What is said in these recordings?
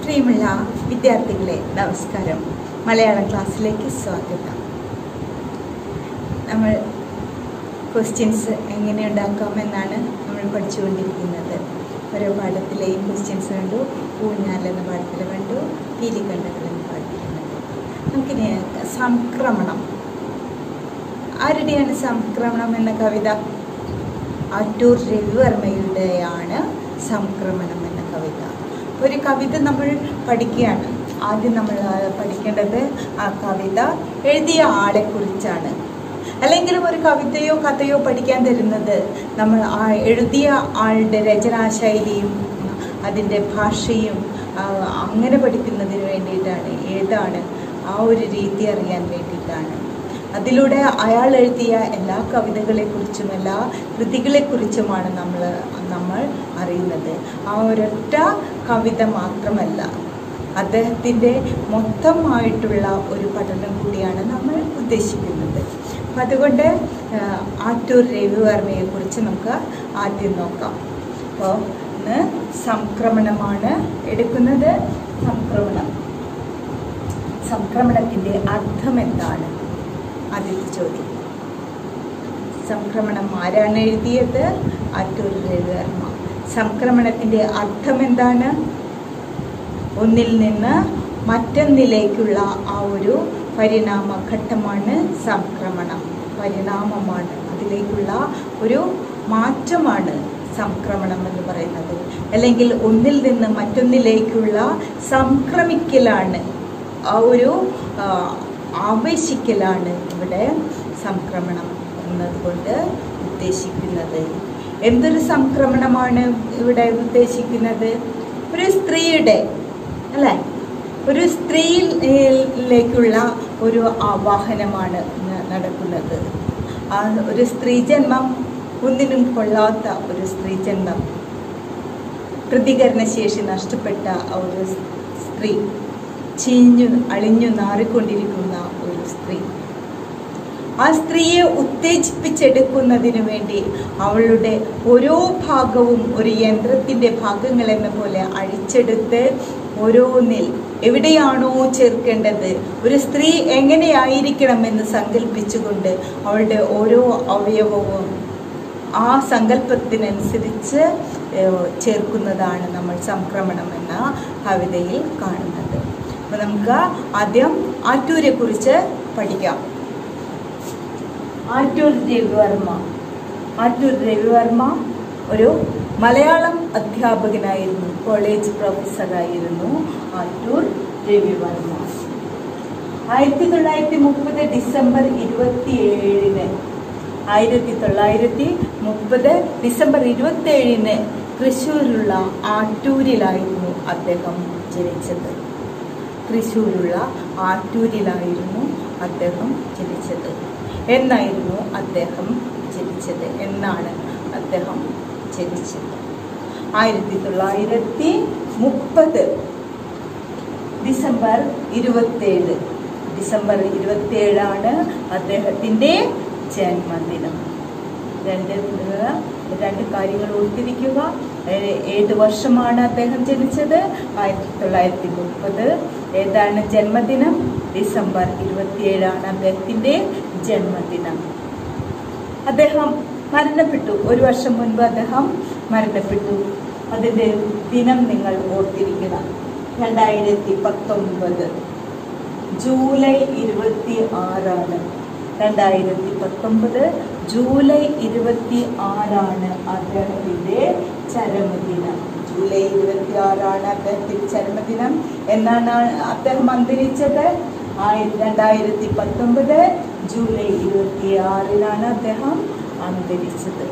പ്രിയമുള്ള വിദ്യാർത്ഥികളെ നമസ്കാരം മലയാളം ക്ലാസ്സിലേക്ക് സ്വാഗതം നമ്മൾ ക്വസ്റ്റ്യൻസ് എങ്ങനെ ഉണ്ടാക്കാമെന്നാണ് നമ്മൾ പഠിച്ചുകൊണ്ടിരിക്കുന്നത് ഓരോ പാഠത്തിലെയും ക്വസ്റ്റ്യൻസ് കണ്ടു ഊഞ്ഞാൽ എന്ന പാഠത്തിൽ കണ്ടു പീലിക്കണ്ടകൾ എന്ന പാഠത്തിൽ കണ്ടു നമുക്കിനി സംക്രമണം ആരുടെയാണ് സംക്രമണം എന്ന കവിത ആറ്റൂർ രവിവർമ്മയുടെയാണ് സംക്രമണം എന്ന കവിത അപ്പോൾ ഒരു കവിത നമ്മൾ പഠിക്കുകയാണ് ആദ്യം നമ്മൾ ആ പഠിക്കേണ്ടത് ആ കവിത എഴുതിയ ആളെക്കുറിച്ചാണ് അല്ലെങ്കിലും ഒരു കവിതയോ കഥയോ പഠിക്കാൻ തരുന്നത് നമ്മൾ ആ എഴുതിയ ആളുടെ രചനാശൈലിയും അതിൻ്റെ ഭാഷയും ആ, അങ്ങനെ പഠിക്കുന്നതിന് വേണ്ടിയിട്ടാണ് ഏതാണ് ആ ഒരു രീതി അറിയാൻ വേണ്ടിയിട്ടാണ് അതിലൂടെ അയാൾ എഴുതിയ എല്ലാ കവിതകളെക്കുറിച്ചും എല്ലാ കൃതികളെക്കുറിച്ചുമാണ് നമ്മൾ നമ്മൾ അറിയുന്നത് ആ ഒരൊറ്റ കവിത മാത്രമല്ല അദ്ദേഹത്തിൻ്റെ മൊത്തമായിട്ടുള്ള ഒരു പഠനം കൂടിയാണ് നമ്മൾ ഉദ്ദേശിക്കുന്നത് അപ്പം അതുകൊണ്ട് ആ, ആറ്റൂർ രവിവർമ്മയെക്കുറിച്ച് നമുക്ക് ആദ്യം നോക്കാം അപ്പോൾ ഇന്ന് സംക്രമണമാണ് എടുക്കുന്നത് സംക്രമണം സംക്രമണത്തിൻ്റെ അർത്ഥം എന്താണ് ആദ്യത്തെ ചോദ്യം സംക്രമണം ആരാണ് എഴുതിയത് ആറ്റൂർ രവിവർമ്മ സംക്രമണത്തിൻ്റെ അർത്ഥം എന്താണ് ഒന്നിൽ നിന്ന് മറ്റൊന്നിലേക്കുള്ള ആ ഒരു പരിണാമഘട്ടമാണ് സംക്രമണം പരിണാമമാണ് അതിലേക്കുള്ള ഒരു മാറ്റമാണ് സംക്രമണം എന്ന് പറയുന്നത് അല്ലെങ്കിൽ ഒന്നിൽ നിന്ന് മറ്റൊന്നിലേക്കുള്ള സംക്രമിക്കലാണ് ആ ഒരു ആ, ആവേശിക്കലാണ് ഇവിടെ സംക്രമണം എന്നതുകൊണ്ട് ഉദ്ദേശിക്കുന്നത് എന്തൊരു സംക്രമണമാണ് ഇവിടെ ഉദ്ദേശിക്കുന്നത് ഒരു സ്ത്രീയുടെ അല്ലേ ഒരു സ്ത്രീയിലേക്കുള്ള ഒരു ആവാഹനമാണ് ന- നടക്കുന്നത് ആ ഒരു സ്ത്രീ ജന്മം ഒന്നിനും കൊള്ളാത്ത ഒരു സ്ത്രീ ജന്മം പ്രതികരണശേഷി നഷ്ടപ്പെട്ട ആ ഒരു സ്ത്രീ ചീഞ്ഞു അളിഞ്ഞു നാറിക്കൊണ്ടിരിക്കുന്ന ഒരു സ്ത്രീ ആ സ്ത്രീയെ ഉത്തേജിപ്പിച്ചെടുക്കുന്നതിന് വേണ്ടി അവളുടെ ഓരോ ഭാഗവും ഒരു യന്ത്രത്തിൻ്റെ ഭാഗങ്ങൾ എന്ന പോലെ അഴിച്ചെടുത്ത് ഓരോന്നിൽ എവിടെയാണോ ചേർക്കേണ്ടത് ഒരു സ്ത്രീ എങ്ങനെയായിരിക്കണമെന്ന് സങ്കല്പിച്ചുകൊണ്ട് അവളുടെ ഓരോ അവയവവും ആ സങ്കല്പത്തിനനുസരിച്ച് ഏഹ്, ചേർക്കുന്നതാണ് നമ്മൾ സംക്രമണം എന്ന കവിതയിൽ കാണുന്നത് അപ്പോൾ നമുക്ക് ആദ്യം ആറ്റൂരെ കുറിച്ച് പഠിക്കാം ആറ്റൂർ രവിവർമ്മ ആറ്റൂർ രവിവർമ്മ ഒരു മലയാളം അധ്യാപകനായിരുന്നു കോളേജ് പ്രൊഫസറായിരുന്നു ആറ്റൂർ രവിവർമ്മ ആയിരത്തി തൊള്ളായിരത്തി മുപ്പത് ഡിസംബർ ഇരുപത്തി ഏഴിന് ആയിരത്തി തൊള്ളായിരത്തി മുപ്പത് ഡിസംബർ ഇരുപത്തി ഏഴിന് തൃശ്ശൂരുള്ള ആറ്റൂരിലായിരുന്നു അദ്ദേഹം ജനിച്ചത് തൃശ്ശൂരുള്ള ആറ്റൂരിലായിരുന്നു അദ്ദേഹം ജനിച്ചത് എന്നായിരുന്നു അദ്ദേഹം ജനിച്ചത് എന്നാണ് അദ്ദേഹം ജനിച്ചത് ആയിരത്തി തൊള്ളായിരത്തി മുപ്പത് ഡിസംബർ ഇരുപത്തേഴ് ഡിസംബർ ഇരുപത്തേഴാണ് അദ്ദേഹത്തിൻ്റെ ജന്മദിനം രണ്ട് ഏഹ്, രണ്ട് കാര്യങ്ങൾ ഓർത്തിരിക്കുക ഏഹ്, ഏത് വർഷമാണ് അദ്ദേഹം ജനിച്ചത് ആയിരത്തി തൊള്ളായിരത്തി മുപ്പത് ഏതാണ് ജന്മദിനം ഡിസംബർ ഇരുപത്തിയേഴാണ് അദ്ദേഹത്തിൻ്റെ ജന്മദിനം അദ്ദേഹം മരണപ്പെട്ടു ഒരു വർഷം മുൻപ് അദ്ദേഹം മരണപ്പെട്ടു അതിൻ്റെ ദിനം നിങ്ങൾ ഓർത്തിരിക്കണം രണ്ടായിരത്തി പത്തൊൻപത് ജൂലൈ ഇരുപത്തി ആറാണ് രണ്ടായിരത്തി പത്തൊമ്പത് ജൂലൈ ഇരുപത്തി ആറാണ് അദ്ദേഹത്തിൻ്റെ ചരമദിനം ജൂലൈ ഇരുപത്തി ആറാണ് അദ്ദേഹത്തിൻ്റെ ചരമദിനം എന്നാണ് അദ്ദേഹം അന്തരിച്ചത് ആയിരത്തി രണ്ടായിരത്തി പത്തൊമ്പത് ജൂലൈ ഇരുപത്തി ആറിനാണ് അദ്ദേഹം അന്തരിച്ചത്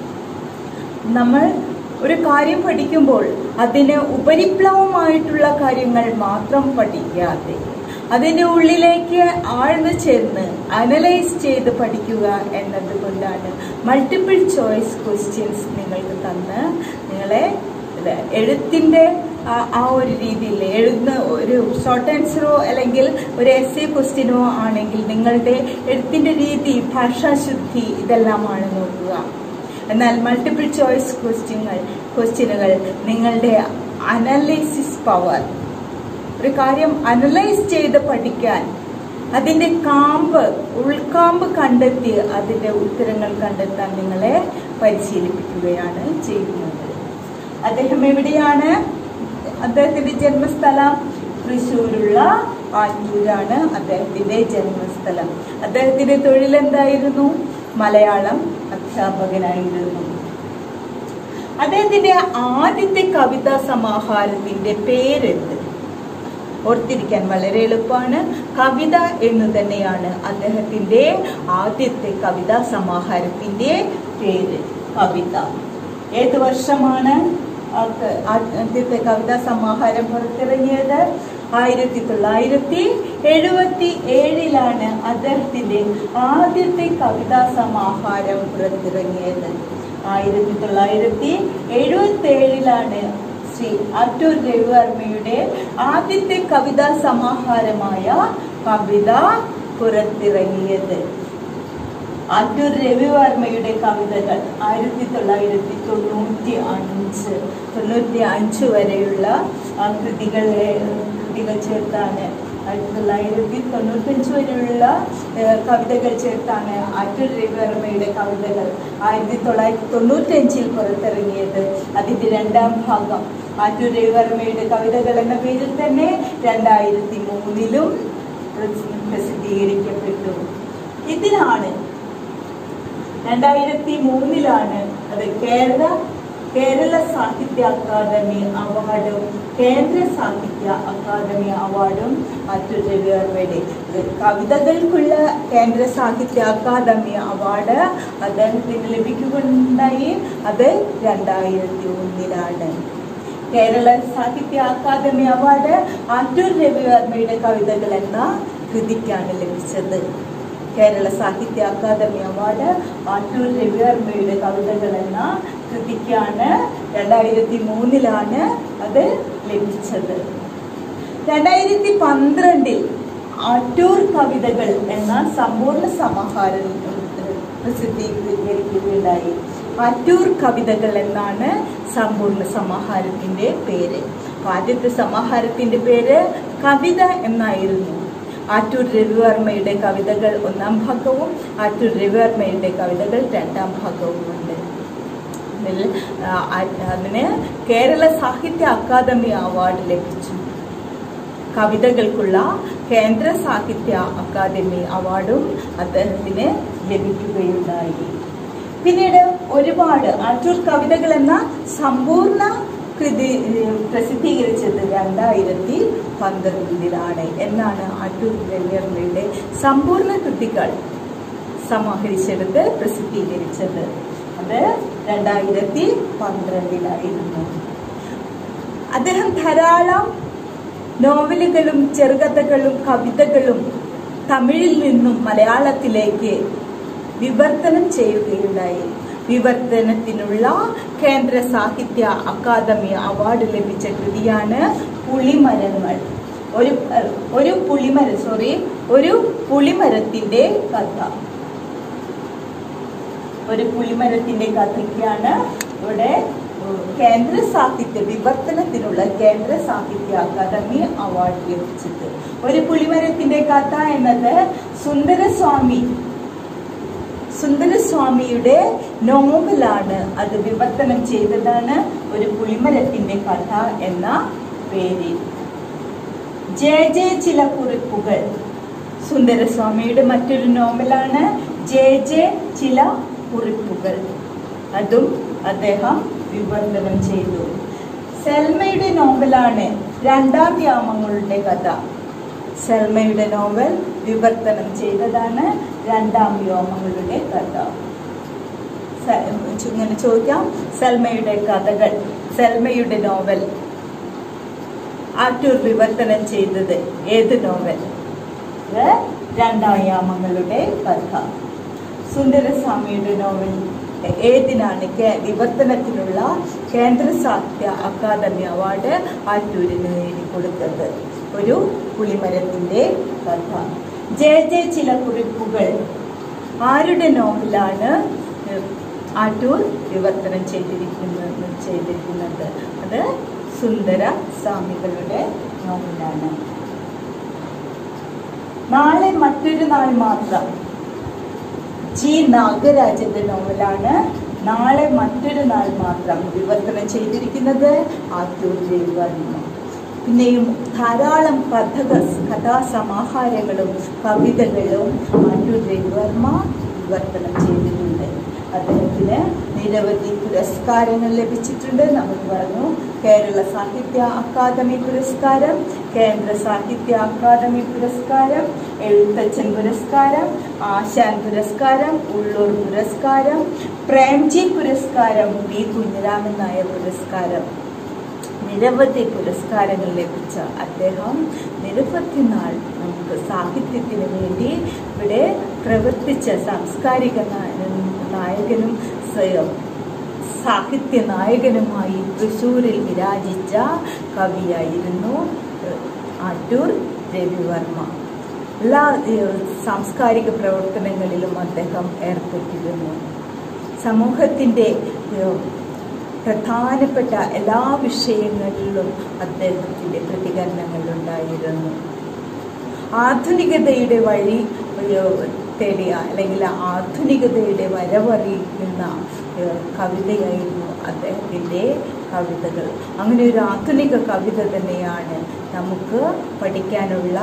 നമ്മൾ ഒരു കാര്യം പഠിക്കുമ്പോൾ അതിന് ഉപരിപ്ലവമായിട്ടുള്ള കാര്യങ്ങൾ മാത്രം പഠിക്കാതെ അതിൻ്റെ ഉള്ളിലേക്ക് ആഴ്ന്നു ചേർന്ന് അനലൈസ് ചെയ്ത് പഠിക്കുക എന്നതുകൊണ്ടാണ് മൾട്ടിപ്പിൾ ചോയ്സ് ക്വസ്റ്റ്യൻസ് നിങ്ങൾക്ക് തന്ന് നിങ്ങളെ ഇത് എഴുത്തിൻ്റെ ആ- ആ ഒരു രീതിയിൽ എഴുതുന്ന ഒരു ഷോർട്ട് ആൻസറോ അല്ലെങ്കിൽ ഒരു എസ് എ ക്വസ്റ്റ്യനോ ആണെങ്കിൽ നിങ്ങളുടെ എഴുത്തിൻ്റെ രീതി ഭാഷാശുദ്ധി ഇതെല്ലാമാണ് നോക്കുക എന്നാൽ മൾട്ടിപ്പിൾ ചോയ്സ് ക്വസ്റ്റ്യങ്ങൾ ക്വസ്റ്റ്യനുകൾ നിങ്ങളുടെ അനലൈസിസ് പവർ ഒരു കാര്യം അനലൈസ് ചെയ്ത് പഠിക്കാൻ അതിന്റെ കാമ്പ് ഉൾക്കാമ്പ് കണ്ടെത്തി അതിന്റെ ഉത്തരങ്ങൾ കണ്ടെത്താൻ നിങ്ങളെ പരിശീലിപ്പിക്കുകയാണ് ചെയ്യുന്നത് അദ്ദേഹം എവിടെയാണ് അദ്ദേഹത്തിന്റെ ജന്മസ്ഥലം തൃശ്ശൂരുള്ള ആറ്റൂരാണ് അദ്ദേഹത്തിന്റെ ജന്മസ്ഥലം അദ്ദേഹത്തിന്റെ തൊഴിൽ എന്തായിരുന്നു മലയാളം അധ്യാപകനായിരുന്നു അദ്ദേഹത്തിന്റെ ആദ്യത്തെ കവിതാ സമാഹാരത്തിന്റെ പേരെന്ത് ഓർത്തിരിക്കാൻ വളരെ എളുപ്പമാണ് കവിത എന്ന് തന്നെയാണ് അദ്ദേഹത്തിന്റെ ആദ്യത്തെ കവിതാ സമാഹാരത്തിന്റെ പേര് കവിത ഏത് വർഷമാണ് അത് ആദ്യത്തെ കവിതാ സമാഹാരം പുറത്തിറങ്ങിയത് ആയിരത്തി തൊള്ളായിരത്തി എഴുപത്തി ഏഴിലാണ് അദ്ദേഹത്തിന്റെ ആദ്യത്തെ കവിതാ സമാഹാരം പുറത്തിറങ്ങിയത് ആയിരത്തി തൊള്ളായിരത്തി എഴുപത്തി ഏഴിലാണ് ശ്രീ അറ്റൂർ രവിവർമ്മയുടെ ആദ്യത്തെ കവിതാ സമാഹാരമായ കവിത പുറത്തിറങ്ങിയത് ആറ്റൂർ രവിവർമ്മയുടെ കവിതകൾ ആയിരത്തി തൊള്ളായിരത്തി തൊണ്ണൂറ്റി അഞ്ച് തൊണ്ണൂറ്റി അഞ്ച് വരെയുള്ള ആ കൃതികളെ കൃതികൾ ചേർത്താണ് ആയിരത്തി തൊള്ളായിരത്തി തൊണ്ണൂറ്റഞ്ച് വരെയുള്ള ഏഹ്, കവിതകൾ ചേർത്താണ് ആറ്റൂർ രവിവർമ്മയുടെ കവിതകൾ ആയിരത്തി തൊള്ളായിരത്തി തൊണ്ണൂറ്റഞ്ചിൽ പുറത്തിറങ്ങിയത് അതിന്റെ രണ്ടാം ഭാഗം ആറ്റൂർ രവിവർമ്മയുടെ കവിതകൾ എന്ന പേരിൽ തന്നെ രണ്ടായിരത്തി മൂന്നിലും പ്രസിദ്ധീകരിക്കപ്പെട്ടു ഇതിനാണ് രണ്ടായിരത്തി മൂന്നിലാണ് അത് കേരള കേരള സാഹിത്യ അക്കാദമി അവാർഡും കേന്ദ്ര സാഹിത്യ അക്കാദമി അവാർഡും മറ്റു രവിവർമ്മയുടെ കവിതകൾക്കുള്ള കേന്ദ്ര സാഹിത്യ അക്കാദമി അവാർഡ് അദ്ദേഹത്തിന് ലഭിക്കുകയുണ്ടായി അത് രണ്ടായിരത്തി ഒന്നിലാണ് കേരള സാഹിത്യ അക്കാദമി അവാർഡ് ആറ്റൂർ രവിവർമ്മയുടെ കവിതകൾ എന്ന കൃതിക്കാണ് ലഭിച്ചത് കേരള സാഹിത്യ അക്കാദമി അവാർഡ് ആറ്റൂർ രവിവർമ്മയുടെ കവിതകൾ എന്ന കൃതിക്കാണ് രണ്ടായിരത്തി മൂന്നിലാണ് അത് ലഭിച്ചത് രണ്ടായിരത്തി പന്ത്രണ്ടിൽ ആറ്റൂർ കവിതകൾ എന്ന സമ്പൂർണ്ണ സമാഹാരം പ്രസിദ്ധീകരിക്കുകയുണ്ടായി ആറ്റൂർ കവിതകൾ എന്നാണ് സമ്പൂർണ്ണ സമാഹാരത്തിന്റെ പേര് അപ്പൊ ആദ്യത്തെ സമാഹാരത്തിന്റെ പേര് കവിത എന്നായിരുന്നു ആറ്റൂർ രവിവർമ്മയുടെ കവിതകൾ ഒന്നാം ഭാഗവും ആറ്റൂർ രവിവർമ്മയുടെ കവിതകൾ രണ്ടാം ഭാഗവുമുണ്ട് ഇതിൽ ആ, ആ- അതിന് കേരള സാഹിത്യ അക്കാദമി അവാർഡ് ലഭിച്ചു കവിതകൾക്കുള്ള കേന്ദ്ര സാഹിത്യ അക്കാദമി അവാർഡും അദ്ദേഹത്തിന് ലഭിക്കുകയുണ്ടായി പിന്നീട് ഒരുപാട് ആറ്റൂർ കവിതകൾ എന്ന സമ്പൂർണ്ണ കൃതി ഏഹ്, പ്രസിദ്ധീകരിച്ചത് രണ്ടായിരത്തി പന്ത്രണ്ടിലാണ് എന്നാണ് ആറ്റൂർ രവിവർമ്മയുടെ സമ്പൂർണ്ണ കൃതികൾ സമാഹരിച്ചെടുത്ത് പ്രസിദ്ധീകരിച്ചത് അത് രണ്ടായിരത്തി പന്ത്രണ്ടിലായിരുന്നു അദ്ദേഹം ധാരാളം നോവലുകളും ചെറുകഥകളും കവിതകളും തമിഴിൽ നിന്നും മലയാളത്തിലേക്ക് വിവർത്തനം ചെയ്യുകയുണ്ടായി വിവർത്തനത്തിനുള്ള കേന്ദ്ര സാഹിത്യ അക്കാദമി അവാർഡ് ലഭിച്ച കൃതിയാണ് പുളിമരങ്ങൾ ഒരു ഒരു പുളിമര സോറി ഒരു പുളിമരത്തിന്റെ കഥ ഒരു പുളിമരത്തിന്റെ കഥയ്ക്കാണ് ഇവിടെ ഉം, കേന്ദ്ര സാഹിത്യ വിവർത്തനത്തിനുള്ള കേന്ദ്ര സാഹിത്യ അക്കാദമി അവാർഡ് ലഭിച്ചത് ഒരു പുളിമരത്തിന്റെ കഥ എന്നത് സുന്ദരസ്വാമി സുന്ദരസ്വാമിയുടെ നോവലാണ് അത് വിവർത്തനം ചെയ്തതാണ് ഒരു പുളിമരത്തിന്റെ കഥ എന്ന പേരിൽ ജെ ജെ ചില കുറിപ്പുകൾ സുന്ദരസ്വാമിയുടെ മറ്റൊരു നോവലാണ് ജെ ജെ ചില കുറിപ്പുകൾ അതും അദ്ദേഹം വിവർത്തനം ചെയ്തു സെൽമയുടെ നോവലാണ് രണ്ടാം വ്യാമങ്ങളുടെ കഥ സെൽമയുടെ നോവൽ വിവർത്തനം ചെയ്തതാണ് രണ്ടാം വ്യോമങ്ങളുടെ കഥ സ- ഇങ്ങനെ ചോദിക്കാം സെൽമയുടെ കഥകൾ സെൽമയുടെ നോവൽ ആറ്റൂർ വിവർത്തനം ചെയ്തത് ഏത് നോവൽ ഇത് രണ്ടാം യാമങ്ങളുടെ കഥ സുന്ദരസ്വാമിയുടെ നോവൽ ഏതിനാണ് കേ- വിവർത്തനത്തിനുള്ള കേന്ദ്ര സാഹിത്യ അക്കാദമി അവാർഡ് ആറ്റൂരിന് നേടിക്കൊടുത്തത് ഒരു പുളിമരത്തിന്റെ കഥ ജെ ജെ ചില കുറിപ്പുകൾ ആരുടെ നോവലാണ് ഏഹ്, ആറ്റൂർ വിവർത്തനം ചെയ്തിരിക്കുന്നത് ചെയ്തിരിക്കുന്നത് അത് സുന്ദര സ്വാമികളുടെ നോവലാണ് നാളെ മറ്റൊരു നാൾ മാത്രം ജി നാഗരാജന്റെ നോവലാണ് നാളെ മറ്റൊരു നാൾ മാത്രം വിവർത്തനം ചെയ്തിരിക്കുന്നത് ആറ്റൂർ രവിവർമ്മ പിന്നെയും ധാരാളം കഥക കഥാസമാഹാരങ്ങളും കവിതകളും ആറ്റൂർ രവിവർമ്മ വിവർത്തനം ചെയ്തിട്ടുണ്ട് അദ്ദേഹത്തിന് നിരവധി പുരസ്കാരങ്ങൾ ലഭിച്ചിട്ടുണ്ട് നമ്മൾ പറഞ്ഞു കേരള സാഹിത്യ അക്കാദമി പുരസ്കാരം കേന്ദ്ര സാഹിത്യ അക്കാദമി പുരസ്കാരം എഴുത്തച്ഛൻ പുരസ്കാരം ആശാൻ പുരസ്കാരം ഉള്ളൂർ പുരസ്കാരം പ്രേംജി പുരസ്കാരം പി കുഞ്ഞിരാമൻ നായർ പുരസ്കാരം നിരവധി പുരസ്കാരങ്ങൾ ലഭിച്ച അദ്ദേഹം നിരവധി നാൾ നമുക്ക് സാഹിത്യത്തിന് വേണ്ടി ഇവിടെ പ്രവർത്തിച്ച സാംസ്കാരിക നായ- നായകനും സ്വയം സാഹിത്യ നായകനുമായി തൃശൂരിൽ വിരാജിച്ച കവിയായിരുന്നു ഏഹ്, ആറ്റൂർ രവിവർമ്മ എല്ലാ ഏഹ്, സാംസ്കാരിക പ്രവർത്തനങ്ങളിലും അദ്ദേഹം ഏർപ്പെട്ടിരുന്നു സമൂഹത്തിൻ്റെ ഏഹ്, പ്രധാനപ്പെട്ട എല്ലാ വിഷയങ്ങളിലും അദ്ദേഹത്തിൻ്റെ പ്രതികരണങ്ങളുണ്ടായിരുന്നു ആധുനികതയുടെ വഴി ഏഹ്, തേടിയ അല്ലെങ്കിൽ ആധുനികതയുടെ വരവറിയിക്കുന്ന ഏഹ്, കവിതയായിരുന്നു അദ്ദേഹത്തിൻ്റെ കവിതകൾ അങ്ങനെ ഒരു ആധുനിക കവിത തന്നെയാണ് നമുക്ക് പഠിക്കാനുള്ള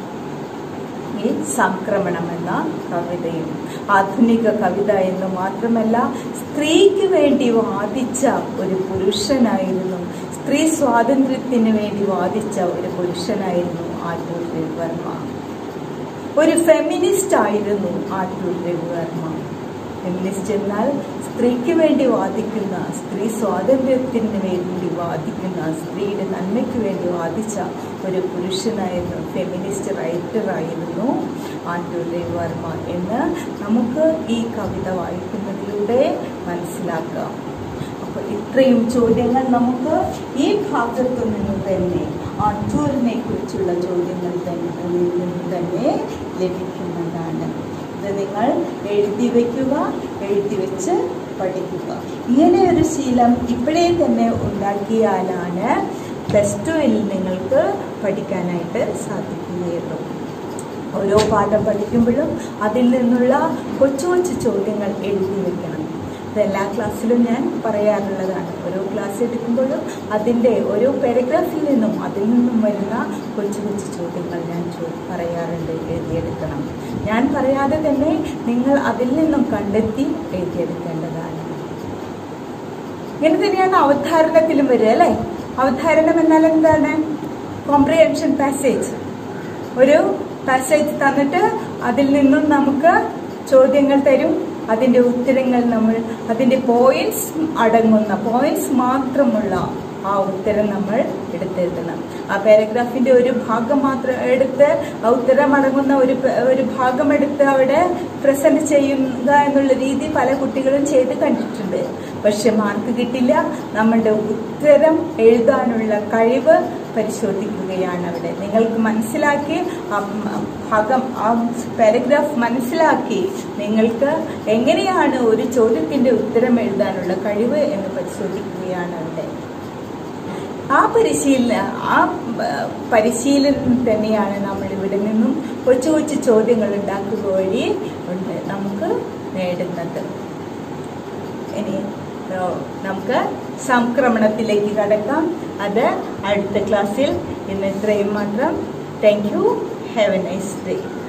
ഈ സംക്രമണം എന്ന കവിതയും ആധുനിക കവിത എന്ന് മാത്രമല്ല സ്ത്രീക്ക് വേണ്ടി വാദിച്ച ഒരു പുരുഷനായിരുന്നു സ്ത്രീ സ്വാതന്ത്ര്യത്തിന് വേണ്ടി വാദിച്ച ഒരു പുരുഷനായിരുന്നു ആറ്റൂർ രവിവർമ്മ ഒരു ഫെമിനിസ്റ്റ് ആയിരുന്നു ആറ്റൂർ രവിവർമ്മ ഫെമിനിസ്റ്റ് എന്നാൽ സ്ത്രീക്ക് വേണ്ടി വാദിക്കുന്ന സ്ത്രീ സ്വാതന്ത്ര്യത്തിന് വേണ്ടി വാദിക്കുന്ന സ്ത്രീയുടെ നന്മയ്ക്ക് വേണ്ടി വാദിച്ച ഒരു പുരുഷനായിരുന്നു ഫെമിനിസ്റ്റ് റൈറ്ററായിരുന്നു ആറ്റൂർ രവിവർമ്മ എന്ന് നമുക്ക് ഈ കവിത വായിക്കുന്നതിലൂടെ മനസ്സിലാക്കാം അപ്പോൾ ഇത്രയും ചോദ്യങ്ങൾ നമുക്ക് ഈ ഭാഗത്തു നിന്ന് തന്നെ ആറ്റൂരിനെ കുറിച്ചുള്ള ചോദ്യങ്ങൾ തന്നെ അതിൽ നിന്ന് തന്നെ ലഭിക്കുന്നതാണ് ഇത് നിങ്ങൾ എഴുതി വയ്ക്കുക എഴുതി വെച്ച് പഠിക്കുക ഇങ്ങനെ ഒരു ശീലം ഇപ്പോഴേ തന്നെ ഉണ്ടാക്കിയാലാണ് പ്ലസ് ടുവിൽ നിങ്ങൾക്ക് പഠിക്കാനായിട്ട് സാധിക്കുകയുള്ളൂ ഓരോ പാഠം പഠിക്കുമ്പോഴും അതിൽ നിന്നുള്ള കൊച്ചു കൊച്ചു ചോദ്യങ്ങൾ എഴുതി വെക്കണം ഇത് എല്ലാ ക്ലാസ്സിലും ഞാൻ പറയാറുള്ളതാണ് ഓരോ ക്ലാസ് എടുക്കുമ്പോഴും അതിൻ്റെ ഓരോ പാരഗ്രാഫിൽ നിന്നും അതിൽ നിന്നും വരുന്ന കൊച്ചു കൊച്ചു ചോദ്യങ്ങൾ ഞാൻ ചോ പറയാറുണ്ട് എഴുതിയെടുക്കണം ഞാൻ പറയാതെ തന്നെ നിങ്ങൾ അതിൽ നിന്നും കണ്ടെത്തി എഴുതിയെടുക്കേണ്ടതാണ് ഇങ്ങനെ തന്നെയാണ് അവധാരണത്തിലും വരിക അല്ലേ അവധാരണം എന്നാൽ എന്താണ് കോംപ്രിഹെൻഷൻ പാസേജ് ഒരു പാസേജ് തന്നിട്ട് അതിൽ നിന്നും നമുക്ക് ചോദ്യങ്ങൾ തരും അതിന്റെ ഉത്തരങ്ങൾ നമ്മൾ അതിന്റെ പോയിന്റ്സ് അടങ്ങുന്ന പോയിന്റ്സ് മാത്രമുള്ള ആ ഉത്തരം നമ്മൾ എടുത്തെഴുതണം ആ പാരഗ്രാഫിന്റെ ഒരു ഭാഗം മാത്രം എടുത്ത് ആ ഉത്തരം അടങ്ങുന്ന ഒരു പ- ഒരു ഭാഗം എടുത്ത് അവിടെ പ്രസന്റ് ചെയ്യുക എന്നുള്ള രീതി പല കുട്ടികളും ചെയ്ത് കണ്ടിട്ടുണ്ട് പക്ഷെ മാർക്ക് കിട്ടില്ല നമ്മളുടെ ഉത്തരം എഴുതാനുള്ള കഴിവ് പരിശോധിക്കുകയാണ് അവിടെ നിങ്ങൾക്ക് മനസ്സിലാക്കി ആ ഭാഗം ആ പാരഗ്രാഫ് മനസ്സിലാക്കി നിങ്ങൾക്ക് എങ്ങനെയാണ് ഒരു ചോദ്യത്തിന്റെ ഉത്തരം എഴുതാനുള്ള കഴിവ് എന്ന് പരിശോധിക്കുകയാണ് അവിടെ ആ പരിശീലന ആ ആ, പരിശീലനം തന്നെയാണ് നമ്മൾ ഇവിടെ നിന്നും കൊച്ചു കൊച്ചു ചോദ്യങ്ങൾ ഉണ്ടാക്കുക വഴി ഉണ്ട് നമുക്ക് നേടുന്നത് ഇനി ആ, നമുക്ക് സംക്രമണത്തിലേക്ക് കടക്കാം അത് അടുത്ത ക്ലാസ്സിൽ ഇന്ന് ഇത്രയും മാത്രം thank you have a nice day